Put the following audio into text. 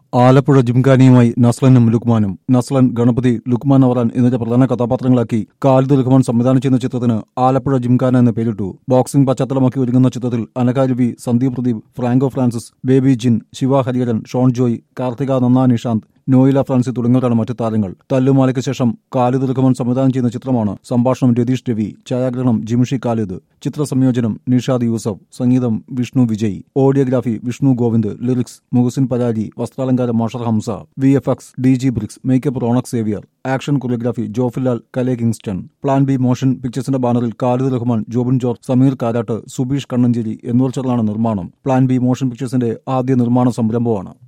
ആലപ്പുഴ ജിംഖാനിയുമായി നസ്ലനും ലുക്മാനും നസ്ലൻ ഗണപതി ലുക്മാൻ അവറാൻ എന്നിവരെ പ്രധാന കഥാപാത്രങ്ങളാക്കി ഖാലിദ് റഹ്മാൻ സംവിധാനം ചെയ്യുന്ന ചിത്രത്തിന് ആലപ്പുഴ ജിംഖാന എന്ന് പേരിട്ടു ബോക്സിംഗ് പശ്ചാത്തലമാക്കി ഒരുങ്ങുന്ന ചിത്രത്തിൽ അനകാരുവി സന്ദീപ് പ്രദീപ് ഫ്രാങ്കോ ഫ്രാൻസിസ് ബേബി ജിൻ ശിവ ഹരിഹരൻ ഷോൺ ജോയ് കാർത്തിക നന്ന നിഷാന്ത് നോയില ഫ്രാൻസി തുടങ്ങിയവരാണ് മറ്റു താരങ്ങൾ തല്ലുമാലയ്ക്ക് ശേഷം ഖാലിദ് റഹ്മാൻ സംവിധാനം ചെയ്യുന്ന ചിത്രമാണ് സംഭാഷണം രതീഷ് രവി ഛായാഗ്രഹണം ജിംഷി ഖാലിദ് ചിത്ര സംയോജനം നിഷാദ് യൂസഫ് സംഗീതം വിഷ്ണു വിജയ് ഓഡിയോഗ്രാഫി വിഷ്ണു ഗോവിന്ദ് ലിറിക്സ് മുഹസിൻ പരാരി വസ്ത്രാലങ്കാരം Mashar Hamza V F X D G bricks makeup Ronex Xavier action choreography ജോഫിലാൽ Kalai Kingston plan B motion പിക്ചേഴ്സിന്റെ ബാനറിൽ ഖാലിദ് റഹ്മാൻ ജോബിൻ ജോർജ് സമീർ കാരാട്ട് സുബീഷ് കണ്ണഞ്ചേരി എന്നിവർ ചേർന്നാണ് നിർമ്മാണം പ്ലാൻ ബി മോഷൻ പിക്ചേഴ്സിന്റെ ആദ്യ നിർമ്മാണ സംരംഭമാണ്